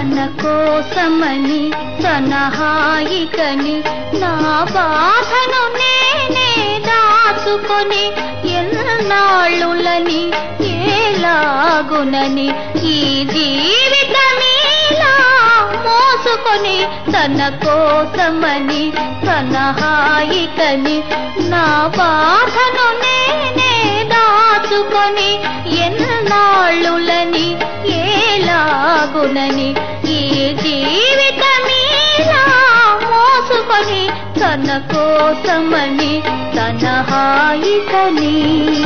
తన కోసమని తన హాయికని నా బాధను నేనే దాచుకొని ఎన్నాళ్ళులని ఏలాగునని ఈ జీవితమీలా మోసుకొని తన కోసమని తన హాయికని నా బాధను నేనే దాచుకొని ఎన్నాళ్ళులని ఏలాగునని ఈ జీవితమీలా మోసుకొని తన కోసమని తన హాయికని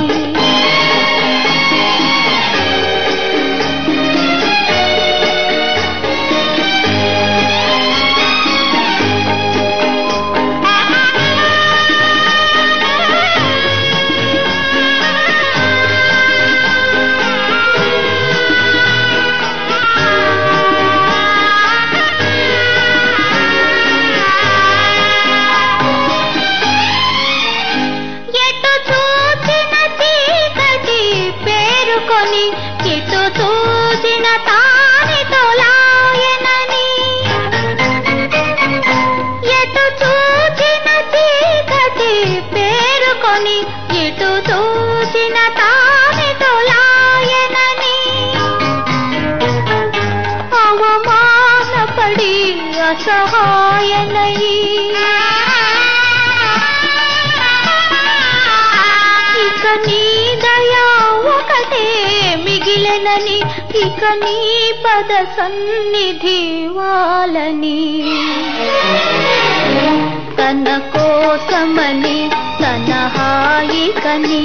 ఎటు చూసిన చీకటి పేరుకొని ఇటు చూసిన తాని తొలాయనని ఎటు చూసిన చీకటి పేరుకొని ఇటు చూసిన తాని తొలాయనని అవమానపడి అసహాయనయి ఇక నీ దయా ఒకటే మిగిలెనని ఇక నీ పద సన్నిధి వాలని తన కోసమని తన హాయికని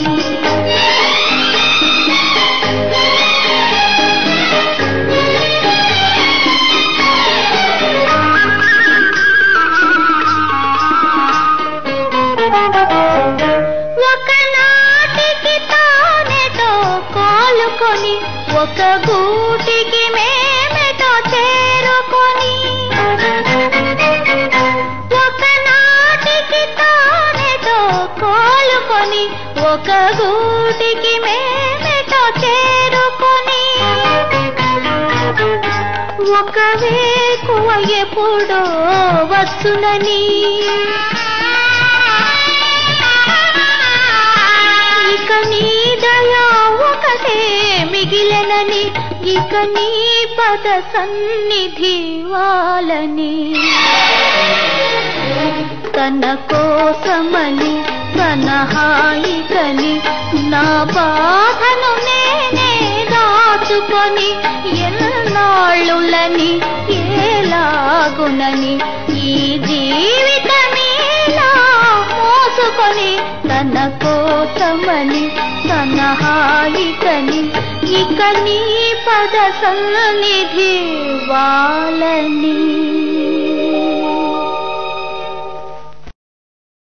ఒకనాటికి తానెటో కోలుకొని ఒక గూటికి మేమెటో చేరుకొని ఒకనాటికి తానెటో కోలుకొని ఒక గూటికి మేమెటో చేరుకొని ఒక వేకువ ఎప్పుడో వచ్చునని ఇక నీ దయా ఒకటే మిగిలెనని ఇక నీ పద సన్నిధి వాలని తన కోసమని తన హాయికని నా బాధను నేనే దాచుకొని ఎన్నాళ్ళులని ఏలాగునని ఈ జీవితమీలా మోసుకొని తన కోసమని తన హాయికని ఇక నీ పద సన్నిధి వాలని